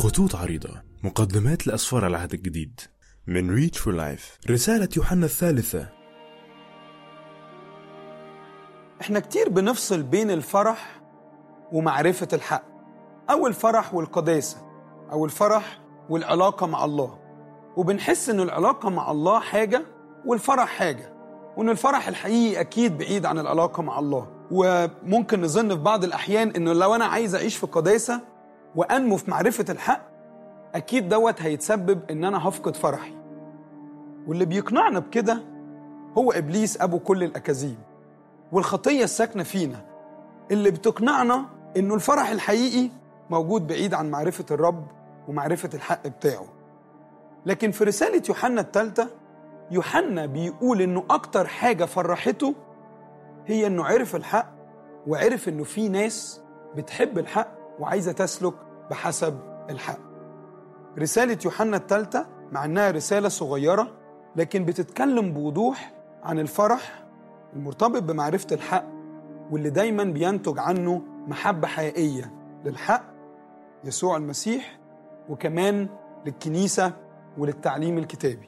خطوط عريضة مقدمات لأسفار العهد الجديد من ريتش فور لايف رسالة يوحنا الثالثة احنا كتير بنفصل بين الفرح ومعرفة الحق أو الفرح والقداسة أو الفرح والعلاقة مع الله وبنحس إن العلاقة مع الله حاجة والفرح حاجة وإن الفرح الحقيقي أكيد بعيد عن العلاقة مع الله وممكن نظن في بعض الأحيان إنه لو أنا عايز أعيش في قداسة وأنمو في معرفة الحق أكيد دوت هيتسبب إن أنا هفقد فرحي واللي بيقنعنا بكده هو إبليس أبو كل الأكاذيب والخطية الساكنة فينا اللي بتقنعنا إنه الفرح الحقيقي موجود بعيد عن معرفة الرب ومعرفة الحق بتاعه لكن في رسالة يوحنا الثالثة يوحنا بيقول إنه أكتر حاجة فرحته هي إنه عرف الحق وعرف إنه في ناس بتحب الحق وعايزة تسلك بحسب الحق رسالة يوحنا الثالثة مع إنها رسالة صغيرة لكن بتتكلم بوضوح عن الفرح المرتبط بمعرفة الحق واللي دايما بينتج عنه محبة حقيقية للحق يسوع المسيح وكمان للكنيسة وللتعليم الكتابي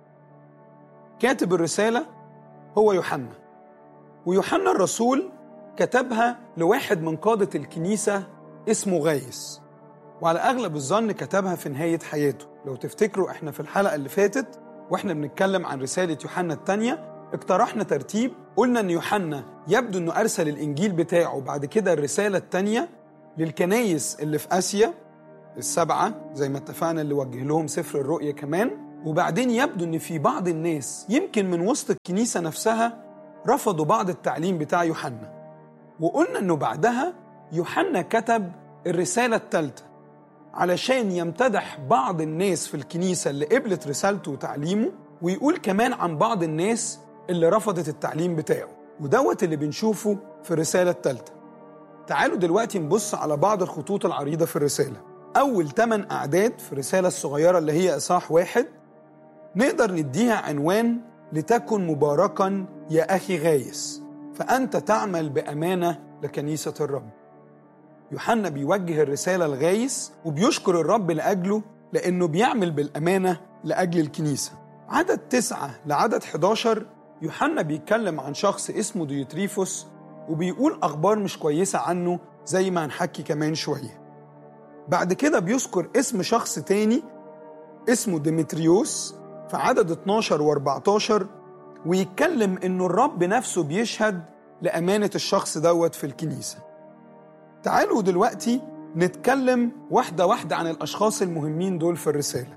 كاتب الرسالة هو يوحنا ويوحنا الرسول كتبها لواحد من قادة الكنيسة اسمه غايس وعلى أغلب الظن كتبها في نهاية حياته لو تفتكروا احنا في الحلقة اللي فاتت واحنا بنتكلم عن رسالة يوحنا الثانية اقترحنا ترتيب قلنا ان يوحنا يبدو انه ارسل الانجيل بتاعه بعد كده الرسالة الثانية للكنايس اللي في اسيا السبعة زي ما اتفقنا اللي وجه لهم سفر الرؤيا كمان وبعدين يبدو ان في بعض الناس يمكن من وسط الكنيسة نفسها رفضوا بعض التعليم بتاع يوحنا وقلنا انه بعدها يوحنا كتب الرسالة الثالثة علشان يمتدح بعض الناس في الكنيسة اللي قبلت رسالته وتعليمه ويقول كمان عن بعض الناس اللي رفضت التعليم بتاعه ودوت اللي بنشوفه في الرسالة الثالثة تعالوا دلوقتي نبص على بعض الخطوط العريضة في الرسالة أول 8 أعداد في الرسالة الصغيرة اللي هي إصحاح واحد نقدر نديها عنوان لتكن مباركا يا أخي غايس فأنت تعمل بأمانة لكنيسة الرب يوحنا بيوجه الرسالة لغايس وبيشكر الرب لأجله لأنه بيعمل بالأمانة لأجل الكنيسة عدد تسعة لعدد 11 يوحنا بيتكلم عن شخص اسمه ديوتريفوس وبيقول أخبار مش كويسة عنه زي ما هنحكي كمان شوية بعد كده بيذكر اسم شخص تاني اسمه ديمتريوس في عدد 12 و14 ويتكلم انه الرب نفسه بيشهد لأمانة الشخص دوت في الكنيسة تعالوا دلوقتي نتكلم واحدة واحدة عن الأشخاص المهمين دول في الرسالة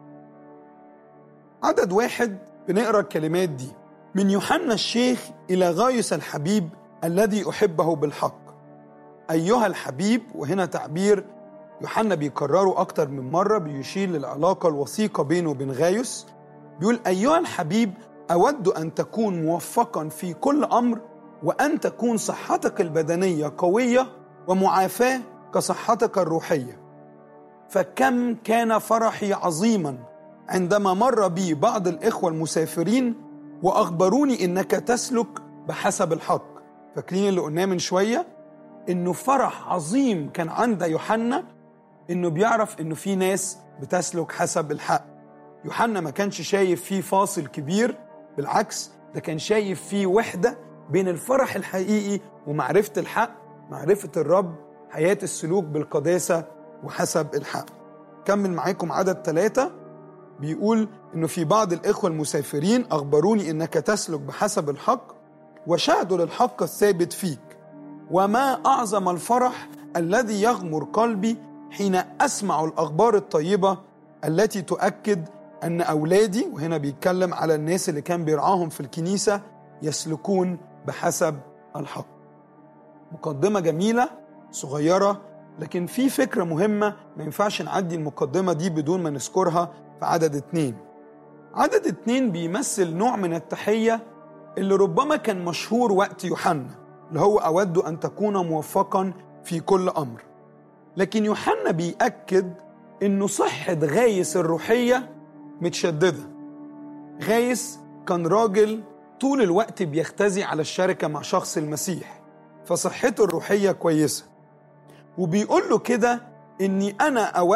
عدد واحد بنقرأ الكلمات دي من يوحنا الشيخ إلى غايس الحبيب الذي أحبه بالحق أيها الحبيب وهنا تعبير يوحنا بيكرره أكتر من مرة بيشير للعلاقة الوثيقة بينه وبين غايس بيقول أيها الحبيب أود أن تكون موفقا في كل أمر وأن تكون صحتك البدنية قوية ومعافاة كصحتك الروحية فكم كان فرحي عظيما عندما مر بي بعض الإخوة المسافرين وأخبروني إنك تسلك بحسب الحق فاكرين اللي قلناه من شوية إنه فرح عظيم كان عند يوحنا إنه بيعرف إنه في ناس بتسلك حسب الحق يوحنا ما كانش شايف فيه فاصل كبير بالعكس ده كان شايف فيه وحدة بين الفرح الحقيقي ومعرفة الحق معرفة الرب حياة السلوك بالقداسة وحسب الحق كمل معاكم عدد ثلاثة بيقول إنه في بعض الإخوة المسافرين أخبروني إنك تسلك بحسب الحق وشهدوا للحق الثابت فيك وما أعظم الفرح الذي يغمر قلبي حين أسمع الأخبار الطيبة التي تؤكد أن أولادي وهنا بيتكلم على الناس اللي كان بيرعاهم في الكنيسة يسلكون بحسب الحق مقدمة جميلة صغيرة لكن في فكرة مهمة ما ينفعش نعدي المقدمة دي بدون ما نذكرها في عدد اتنين عدد اتنين بيمثل نوع من التحية اللي ربما كان مشهور وقت يوحنا اللي هو أود أن تكون موفقا في كل أمر لكن يوحنا بيأكد إنه صحة غايس الروحية متشددة غايس كان راجل طول الوقت بيختزي على الشركة مع شخص المسيح فصحته الروحية كويسة وبيقول له كده إني أنا أود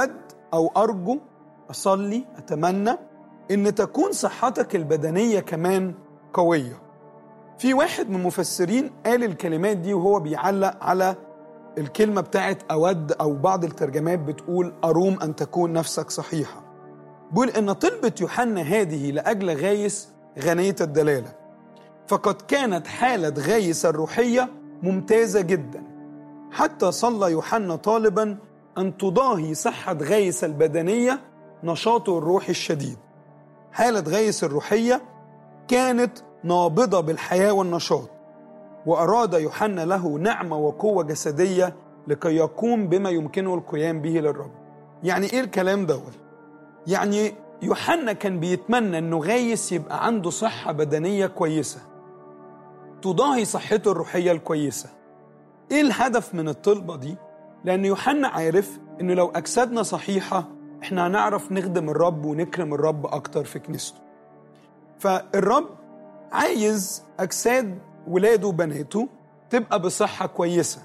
أو أرجو أصلي أتمنى إن تكون صحتك البدنية كمان قوية في واحد من المفسرين قال الكلمات دي وهو بيعلق على الكلمة بتاعت أود أو بعض الترجمات بتقول أروم أن تكون نفسك صحيحة بيقول إن طلبة يوحنا هذه لأجل غايس غنية الدلالة فقد كانت حالة غايس الروحية ممتازة جدا حتى صلى يوحنا طالبا أن تضاهي صحة غايس البدنية نشاطه الروحي الشديد حالة غايس الروحية كانت نابضة بالحياة والنشاط وأراد يوحنا له نعمة وقوة جسدية لكي يقوم بما يمكنه القيام به للرب يعني إيه الكلام دوت؟ يعني يوحنا كان بيتمنى أنه غايس يبقى عنده صحة بدنية كويسة تضاهي صحته الروحية الكويسة إيه الهدف من الطلبة دي؟ لأن يوحنا عارف إنه لو أجسادنا صحيحة إحنا هنعرف نخدم الرب ونكرم الرب أكتر في كنيسته فالرب عايز أجساد ولاده وبناته تبقى بصحة كويسة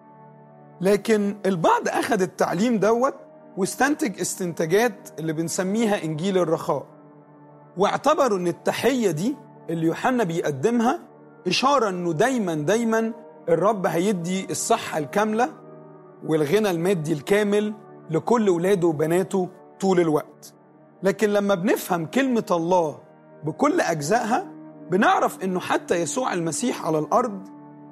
لكن البعض أخذ التعليم دوت واستنتج استنتاجات اللي بنسميها إنجيل الرخاء واعتبروا إن التحية دي اللي يوحنا بيقدمها إشارة إنه دايما دايما الرب هيدي الصحة الكاملة والغنى المادي الكامل لكل ولاده وبناته طول الوقت لكن لما بنفهم كلمة الله بكل أجزائها بنعرف إنه حتى يسوع المسيح على الأرض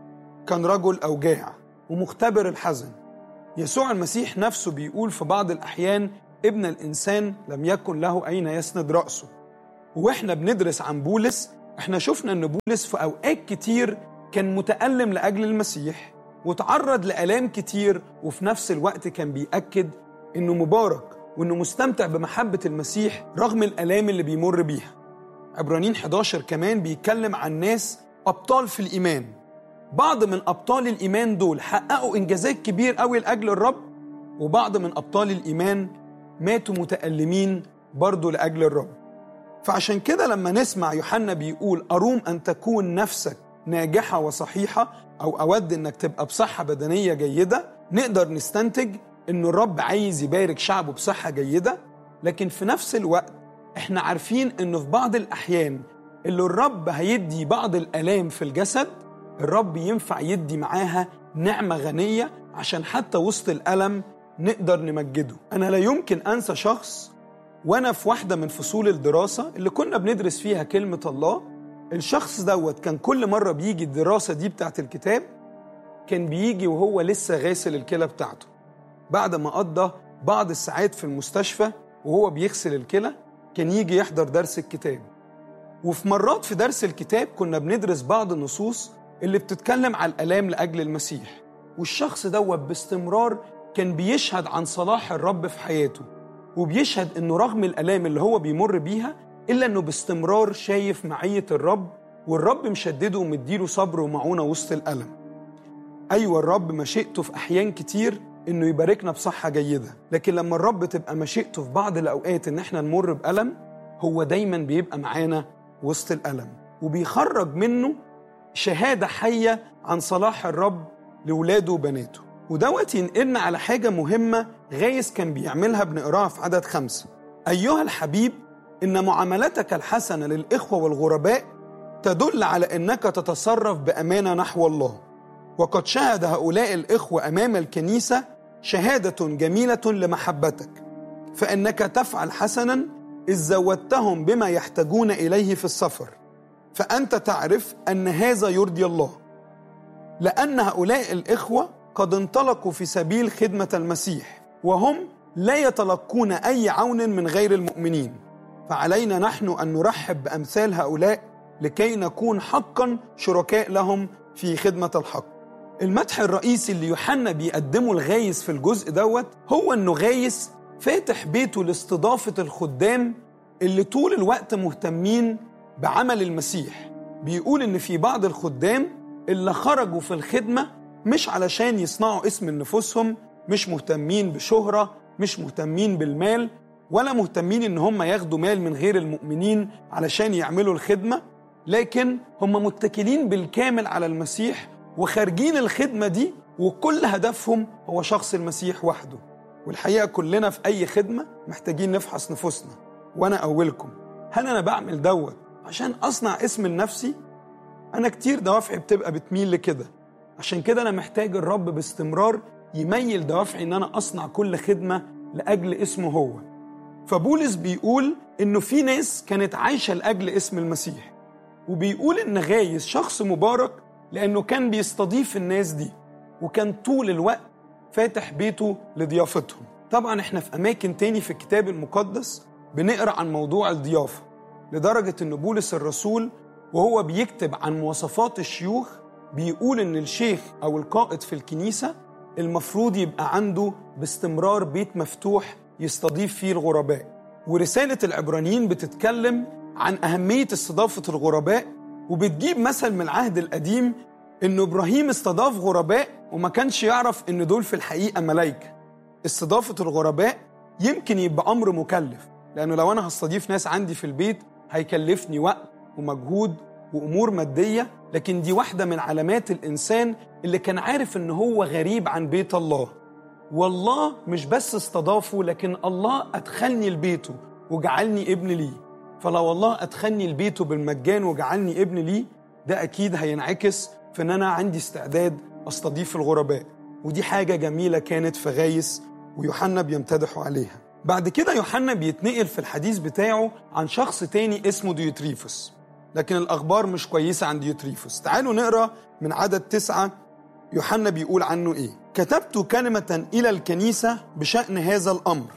كان رجل أوجاع ومختبر الحزن يسوع المسيح نفسه بيقول في بعض الأحيان ابن الإنسان لم يكن له أين يسند رأسه وإحنا بندرس عن بولس إحنا شفنا إن بولس في أوقات كتير كان متألم لأجل المسيح وتعرض لآلام كتير وفي نفس الوقت كان بيأكد إنه مبارك وإنه مستمتع بمحبة المسيح رغم الآلام اللي بيمر بيها عبرانيين 11 كمان بيتكلم عن ناس أبطال في الإيمان بعض من أبطال الإيمان دول حققوا إنجازات كبير قوي لأجل الرب وبعض من أبطال الإيمان ماتوا متألمين برضه لأجل الرب فعشان كده لما نسمع يوحنا بيقول أروم أن تكون نفسك ناجحة وصحيحة أو أود إنك تبقى بصحة بدنية جيدة نقدر نستنتج إن الرب عايز يبارك شعبه بصحة جيدة لكن في نفس الوقت إحنا عارفين إنه في بعض الأحيان اللي الرب هيدي بعض الآلام في الجسد الرب ينفع يدي معاها نعمة غنية عشان حتى وسط الألم نقدر نمجده أنا لا يمكن أنسى شخص وأنا في واحدة من فصول الدراسة اللي كنا بندرس فيها كلمة الله الشخص دوت كان كل مرة بيجي الدراسة دي بتاعت الكتاب كان بيجي وهو لسه غاسل الكلى بتاعته بعد ما قضى بعض الساعات في المستشفى وهو بيغسل الكلى كان يجي يحضر درس الكتاب وفي مرات في درس الكتاب كنا بندرس بعض النصوص اللي بتتكلم على الآلام لأجل المسيح والشخص دوت باستمرار كان بيشهد عن صلاح الرب في حياته وبيشهد انه رغم الآلام اللي هو بيمر بيها إلا انه باستمرار شايف معية الرب والرب مشدده ومديله صبر ومعونة وسط الألم أيوة الرب مشيئته في أحيان كتير إنه يباركنا بصحة جيدة لكن لما الرب تبقى مشيئته في بعض الأوقات إن إحنا نمر بألم هو دايما بيبقى معانا وسط الألم وبيخرج منه شهادة حية عن صلاح الرب لولاده وبناته ودوت ينقلنا على حاجة مهمة غايس كان بيعملها بنقراها في عدد خمسة أيها الحبيب إن معاملتك الحسنة للإخوة والغرباء تدل على أنك تتصرف بأمانة نحو الله وقد شهد هؤلاء الإخوة أمام الكنيسة شهادة جميلة لمحبتك فإنك تفعل حسنا إذ زودتهم بما يحتاجون إليه في السفر فأنت تعرف أن هذا يرضي الله لأن هؤلاء الإخوة قد انطلقوا في سبيل خدمة المسيح وهم لا يتلقون أي عون من غير المؤمنين فعلينا نحن أن نرحب بأمثال هؤلاء لكي نكون حقا شركاء لهم في خدمة الحق المدح الرئيسي اللي يوحنا بيقدمه الغايس في الجزء دوت هو انه غايس فاتح بيته لاستضافة الخدام اللي طول الوقت مهتمين بعمل المسيح بيقول ان في بعض الخدام اللي خرجوا في الخدمة مش علشان يصنعوا اسم لنفوسهم مش مهتمين بشهرة مش مهتمين بالمال ولا مهتمين ان هم ياخدوا مال من غير المؤمنين علشان يعملوا الخدمة لكن هم متكلين بالكامل على المسيح وخارجين الخدمة دي وكل هدفهم هو شخص المسيح وحده والحقيقة كلنا في أي خدمة محتاجين نفحص نفوسنا وأنا أولكم هل أنا بعمل دوت عشان أصنع اسم لنفسي؟ أنا كتير دوافعي بتبقى بتميل لكده عشان كده أنا محتاج الرب باستمرار يميل دوافعي إن أنا أصنع كل خدمة لأجل اسمه هو فبولس بيقول إنه في ناس كانت عايشة لأجل اسم المسيح وبيقول إن غايس شخص مبارك لأنه كان بيستضيف الناس دي وكان طول الوقت فاتح بيته لضيافتهم طبعا احنا في أماكن تاني في الكتاب المقدس بنقرأ عن موضوع الضيافة لدرجة إن بولس الرسول وهو بيكتب عن مواصفات الشيوخ بيقول إن الشيخ أو القائد في الكنيسة المفروض يبقى عنده باستمرار بيت مفتوح يستضيف فيه الغرباء ورسالة العبرانيين بتتكلم عن أهمية استضافة الغرباء وبتجيب مثل من العهد القديم إنه إبراهيم استضاف غرباء وما كانش يعرف إن دول في الحقيقة ملايكة استضافة الغرباء يمكن يبقى أمر مكلف لأنه لو أنا هستضيف ناس عندي في البيت هيكلفني وقت ومجهود وأمور مادية لكن دي واحدة من علامات الإنسان اللي كان عارف إن هو غريب عن بيت الله والله مش بس استضافه لكن الله أدخلني لبيته وجعلني ابن ليه فلو الله أدخلني لبيته بالمجان وجعلني ابن ليه ده أكيد هينعكس في إن أنا عندي استعداد أستضيف الغرباء ودي حاجة جميلة كانت في غايس ويوحنا بيمتدحوا عليها بعد كده يوحنا بيتنقل في الحديث بتاعه عن شخص تاني اسمه ديوتريفوس لكن الأخبار مش كويسة عن ديوتريفوس تعالوا نقرأ من عدد تسعة يوحنا بيقول عنه إيه كتبت كلمة إلى الكنيسة بشأن هذا الأمر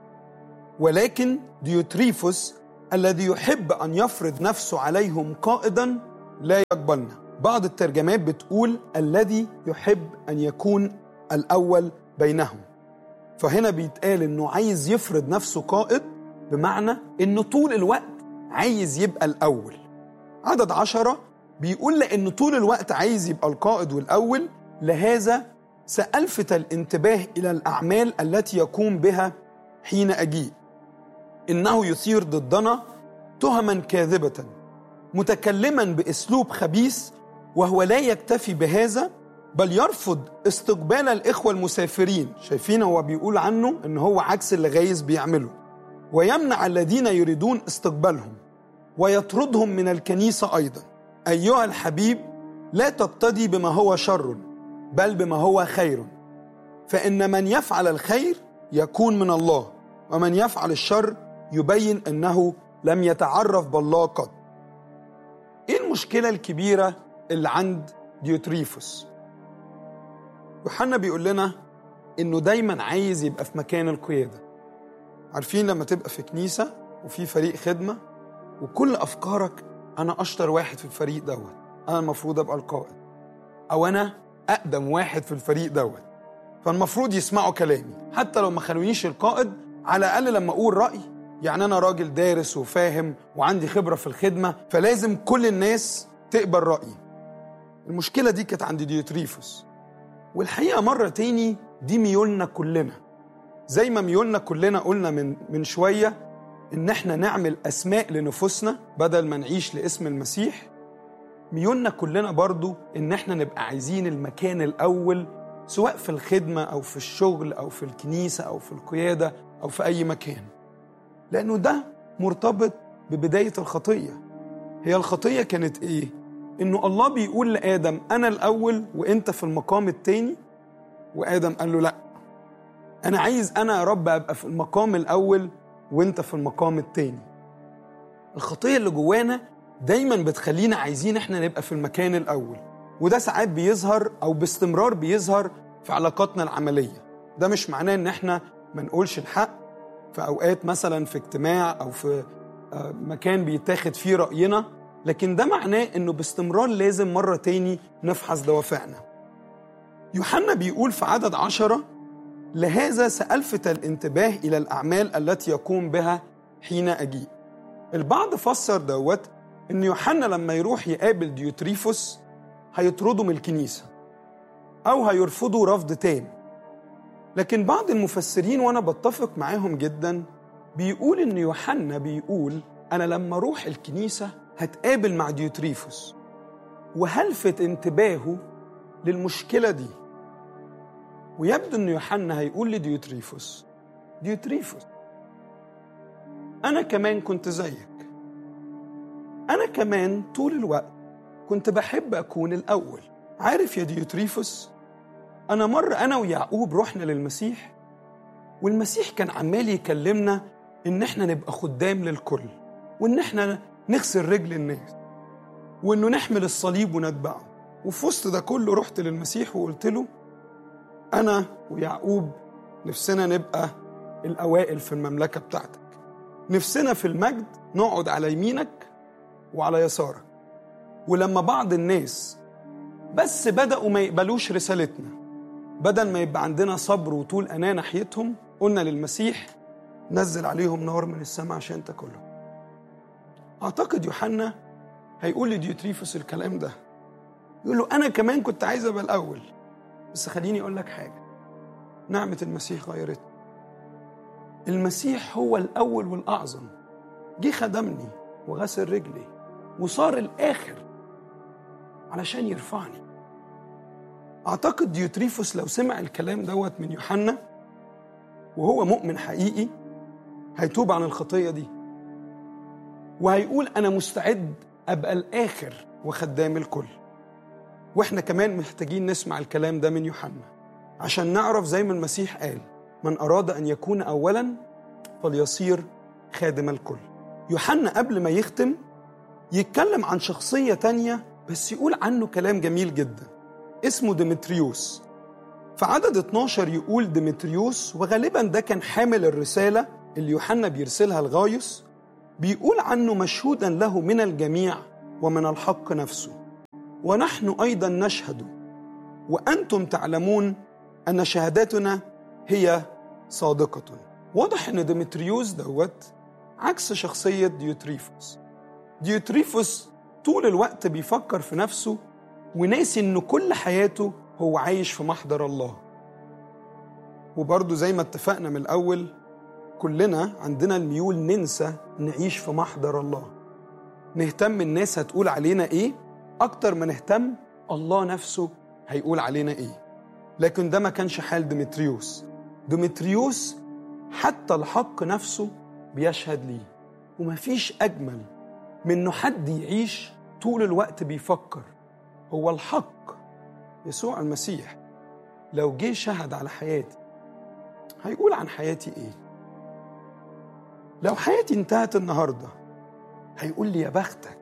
ولكن ديوتريفوس الذي يحب أن يفرض نفسه عليهم قائدا لا يقبلنا بعض الترجمات بتقول الذي يحب أن يكون الأول بينهم فهنا بيتقال إنه عايز يفرض نفسه قائد بمعنى إنه طول الوقت عايز يبقى الأول عدد عشرة بيقول لأنه طول الوقت عايز يبقى القائد والأول لهذا سألفت الانتباه إلى الأعمال التي يقوم بها حين أجيء إنه يثير ضدنا تهما كاذبة متكلما بأسلوب خبيث وهو لا يكتفي بهذا بل يرفض استقبال الإخوة المسافرين شايفين هو بيقول عنه إن هو عكس اللي غايز بيعمله ويمنع الذين يريدون استقبالهم ويطردهم من الكنيسة أيضا أيها الحبيب لا تقتدي بما هو شر بل بما هو خير فإن من يفعل الخير يكون من الله ومن يفعل الشر يبين أنه لم يتعرف بالله قط إيه المشكلة الكبيرة اللي عند ديوتريفوس يوحنا بيقول لنا إنه دايما عايز يبقى في مكان القيادة عارفين لما تبقى في كنيسة وفي فريق خدمة وكل أفكارك أنا أشطر واحد في الفريق دوت أنا المفروض أبقى القائد أو أنا أقدم واحد في الفريق دوت فالمفروض يسمعوا كلامي حتى لو ما خلونيش القائد على الأقل لما أقول رأي يعني أنا راجل دارس وفاهم وعندي خبرة في الخدمة فلازم كل الناس تقبل رأيي المشكلة دي كانت عند ديوتريفوس والحقيقة مرة تاني دي ميولنا كلنا زي ما ميولنا كلنا قلنا من من شوية إن إحنا نعمل أسماء لنفوسنا بدل ما نعيش لاسم المسيح ميولنا كلنا برضو إن إحنا نبقى عايزين المكان الأول سواء في الخدمة أو في الشغل أو في الكنيسة أو في القيادة أو في أي مكان لأنه ده مرتبط ببداية الخطية هي الخطية كانت إيه؟ إنه الله بيقول لآدم أنا الأول وإنت في المقام التاني وآدم قال له لأ أنا عايز أنا يا رب أبقى في المقام الأول وإنت في المقام التاني الخطية اللي جوانا دايما بتخلينا عايزين إحنا نبقى في المكان الأول وده ساعات بيظهر أو باستمرار بيظهر في علاقاتنا العملية ده مش معناه إن إحنا ما نقولش الحق في أوقات مثلا في اجتماع أو في مكان بيتاخد فيه رأينا لكن ده معناه إنه باستمرار لازم مرة تاني نفحص دوافعنا يوحنا بيقول في عدد عشرة لهذا سألفت الانتباه إلى الأعمال التي يقوم بها حين أجيء البعض فسر دوت إن يوحنا لما يروح يقابل ديوتريفوس هيطردوا من الكنيسة أو هيرفضوا رفض تام لكن بعض المفسرين وأنا بتفق معاهم جدا بيقول إن يوحنا بيقول أنا لما أروح الكنيسة هتقابل مع ديوتريفوس وهلفت انتباهه للمشكلة دي ويبدو ان يوحنا هيقول لديوتريفوس ديوتريفوس انا كمان كنت زيك انا كمان طول الوقت كنت بحب اكون الاول عارف يا ديوتريفوس انا مره انا ويعقوب رحنا للمسيح والمسيح كان عمال يكلمنا ان احنا نبقى خدام للكل وان احنا نغسل رجل الناس وانه نحمل الصليب ونتبعه وفي وسط ده كله رحت للمسيح وقلت له انا ويعقوب نفسنا نبقى الاوائل في المملكه بتاعتك نفسنا في المجد نقعد على يمينك وعلى يسارك ولما بعض الناس بس بدأوا ما يقبلوش رسالتنا بدل ما يبقى عندنا صبر وطول أناة ناحيتهم قلنا للمسيح نزل عليهم نار من السماء عشان تاكلهم أعتقد يوحنا هيقول لديوتريفوس الكلام ده يقول له أنا كمان كنت عايز أبقى الأول بس خليني أقول لك حاجة نعمة المسيح غيرتني المسيح هو الأول والأعظم جه خدمني وغسل رجلي وصار الآخر علشان يرفعني أعتقد ديوتريفوس لو سمع الكلام دوت من يوحنا وهو مؤمن حقيقي هيتوب عن الخطية دي وهيقول أنا مستعد أبقى الآخر وخدام الكل وإحنا كمان محتاجين نسمع الكلام ده من يوحنا عشان نعرف زي ما المسيح قال من أراد أن يكون أولا فليصير خادم الكل يوحنا قبل ما يختم يتكلم عن شخصية تانية بس يقول عنه كلام جميل جدا اسمه ديمتريوس في عدد 12 يقول ديمتريوس وغالبا ده كان حامل الرسالة اللي يوحنا بيرسلها لغايوس بيقول عنه مشهودا له من الجميع ومن الحق نفسه ونحن أيضا نشهد وأنتم تعلمون أن شهادتنا هي صادقة واضح أن ديمتريوس دوت عكس شخصية ديوتريفوس ديوتريفوس طول الوقت بيفكر في نفسه وناسي ان كل حياته هو عايش في محضر الله وبرضه زي ما اتفقنا من الاول كلنا عندنا الميول ننسى نعيش في محضر الله نهتم الناس هتقول علينا ايه اكتر ما نهتم الله نفسه هيقول علينا ايه لكن ده ما كانش حال ديمتريوس ديمتريوس حتى الحق نفسه بيشهد ليه ومفيش اجمل من انه حد يعيش طول الوقت بيفكر هو الحق يسوع المسيح لو جه شهد على حياتي هيقول عن حياتي ايه لو حياتي انتهت النهارده هيقول لي يا بختك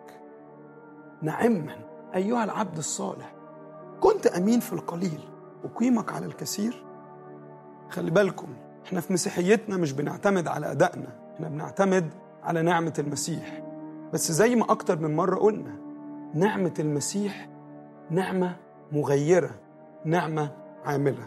نعما ايها العبد الصالح كنت امين في القليل اقيمك على الكثير خلي بالكم احنا في مسيحيتنا مش بنعتمد على ادائنا احنا بنعتمد على نعمه المسيح بس زي ما اكتر من مره قلنا نعمه المسيح نعمه مغيره نعمه عامله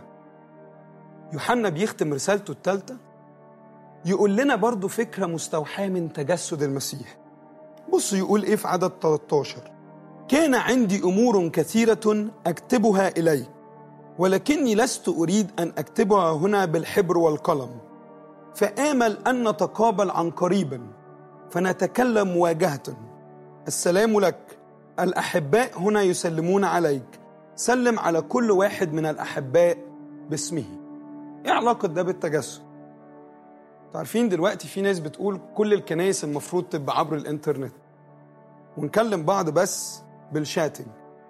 يوحنا بيختم رسالته الثالثه يقول لنا برضو فكره مستوحاه من تجسد المسيح بص يقول ايه في عدد 13 كان عندي امور كثيره اكتبها اليك ولكني لست اريد ان اكتبها هنا بالحبر والقلم فامل ان نتقابل عن قريب فنتكلم مواجهه السلام لك الاحباء هنا يسلمون عليك سلم على كل واحد من الاحباء باسمه ايه علاقه ده بالتجسد عارفين دلوقتي في ناس بتقول كل الكنائس المفروض تبقى عبر الانترنت ونكلم بعض بس بالشاتنج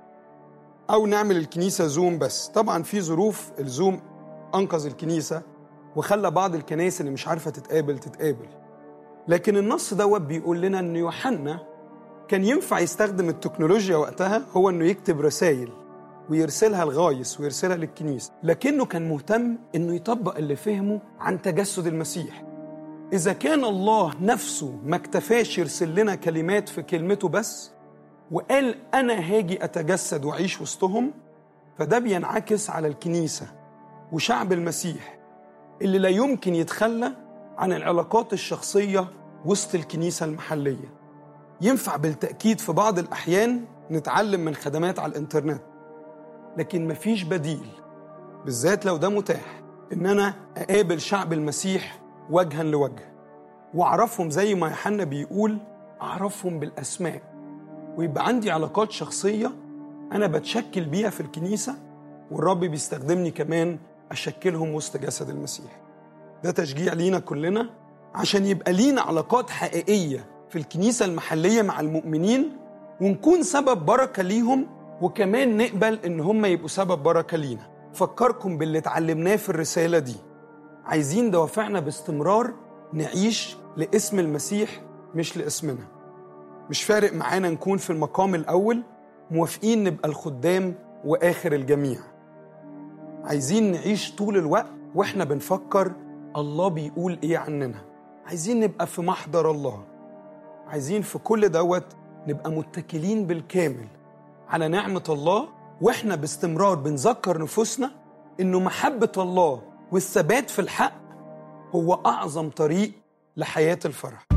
او نعمل الكنيسه زوم بس طبعا في ظروف الزوم انقذ الكنيسه وخلى بعض الكنائس اللي مش عارفه تتقابل تتقابل لكن النص دوت بيقول لنا ان يوحنا كان ينفع يستخدم التكنولوجيا وقتها هو انه يكتب رسائل ويرسلها لغايس ويرسلها للكنيسه لكنه كان مهتم انه يطبق اللي فهمه عن تجسد المسيح اذا كان الله نفسه ما اكتفاش يرسل لنا كلمات في كلمته بس وقال انا هاجي اتجسد واعيش وسطهم فده بينعكس على الكنيسه وشعب المسيح اللي لا يمكن يتخلى عن العلاقات الشخصيه وسط الكنيسه المحليه ينفع بالتاكيد في بعض الاحيان نتعلم من خدمات على الانترنت لكن مفيش بديل بالذات لو ده متاح ان انا اقابل شعب المسيح وجها لوجه واعرفهم زي ما يوحنا بيقول اعرفهم بالاسماء ويبقى عندي علاقات شخصيه انا بتشكل بيها في الكنيسه والرب بيستخدمني كمان أشكلهم وسط جسد المسيح ده تشجيع لينا كلنا عشان يبقى لينا علاقات حقيقية في الكنيسة المحلية مع المؤمنين ونكون سبب بركة ليهم وكمان نقبل إن هم يبقوا سبب بركة لينا فكركم باللي اتعلمناه في الرسالة دي عايزين دوافعنا باستمرار نعيش لاسم المسيح مش لاسمنا مش فارق معانا نكون في المقام الأول موافقين نبقى الخدام وآخر الجميع عايزين نعيش طول الوقت واحنا بنفكر الله بيقول ايه عننا عايزين نبقى في محضر الله عايزين في كل دوت نبقى متكلين بالكامل على نعمة الله واحنا باستمرار بنذكر نفوسنا انه محبة الله والثبات في الحق هو اعظم طريق لحياة الفرح